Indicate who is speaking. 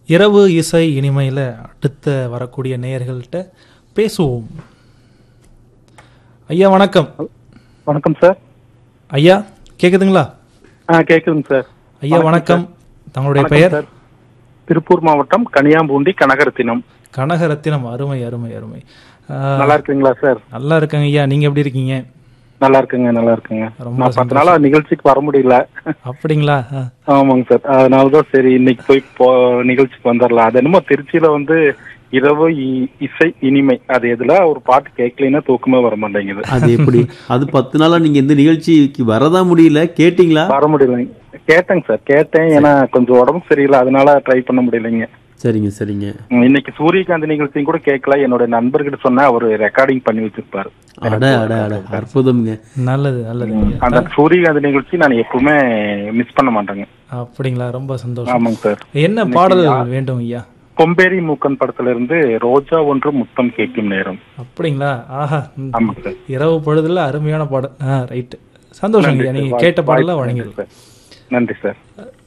Speaker 1: இரவு இசை இனிமையில் அடுத்த வரக்கூடிய நேயர்கள்ட்ட பேசுவோம் ஐயா வணக்கம்
Speaker 2: வணக்கம் சார்
Speaker 1: ஐயா கேக்குதுங்களா
Speaker 2: ஆ கேக்குதுங்க சார்
Speaker 1: ஐயா வணக்கம் தங்களுடைய
Speaker 2: வணக்கம்
Speaker 1: பெயர்
Speaker 2: சார். திருப்பூர் மாவட்டம் கனியாம்பூண்டி கனகரத்தினம்
Speaker 1: கனகரத்தினம் அருமை அருமை அருமை ஆ,
Speaker 2: நல்லா இருக்குங்களா சார்
Speaker 1: நல்லா இருக்கேங்க ஐயா நீங்க எப்படி இருக்கீங்க
Speaker 2: நல்லா இருக்குங்க நல்லா இருக்குங்க
Speaker 1: ரொம்ப
Speaker 2: நான் பத்து நாளா நிகழ்ச்சிக்கு வர முடியல
Speaker 1: அப்படிங்களா ஆ,
Speaker 2: ஆமாங்க சார் அதனாலதான் சரி இன்னைக்கு போய் போ நிகழ்ச்சிக்கு வந்துடலாம் அது என்னமோ திருச்சியில வந்து இரவு இ- இசை இனிமை அது எதுல ஒரு பாட்டு கேட்கலைன்னா தூக்கமே வர மாட்டேங்குது
Speaker 3: அது எப்படி அது பத்து நாளா நீங்க இந்த நிகழ்ச்சிக்கு வரதா முடியல கேட்டீங்களா
Speaker 2: வர முடியலைங்க கேட்டேங்க சார் கேட்டேன் ஏன்னா கொஞ்சம் உடம்பு சரியில்லை அதனால ட்ரை பண்ண முடியலைங்க
Speaker 3: சரிங்க சரிங்க
Speaker 2: ம், இன்னைக்கு சூரியகாந்த் நிகழ்ச்சியும் கூட கேட்கல என்னோட நண்பர்கிட்ட சொன்னா அவர் ரெக்கார்டிங் பண்ணி வச்சிருப்பாரு
Speaker 3: அட அட அட அற்புதம்ங்க
Speaker 1: நல்லது நல்லதுங்க ஐயா.
Speaker 2: அந்த சூரியகாந்த் நிகழ்ச்சி நான் எப்பவுமே மிஸ் பண்ண மாட்டேங்க
Speaker 1: அப்படிங்களா ரொம்ப சந்தோஷம்
Speaker 2: ஆமாங்க சார்
Speaker 1: என்ன பாடல் வேண்டும் ஐயா
Speaker 2: கொம்பேரி மூக்கன் படத்துல இருந்து ரோஜா ஒன்று முத்தம் கேட்கும் நேரம்
Speaker 1: அப்படிங்களா ஆஹா ம்.
Speaker 2: ஆமாங்க சார்
Speaker 1: இரவு பொழுதுல அருமையான பாடல் ஆ ரைட்டு சந்தோஷம் ஐயா நீங்க கேட்ட பாடல வழங்கிடலாம்
Speaker 2: சார் நன்றி சார்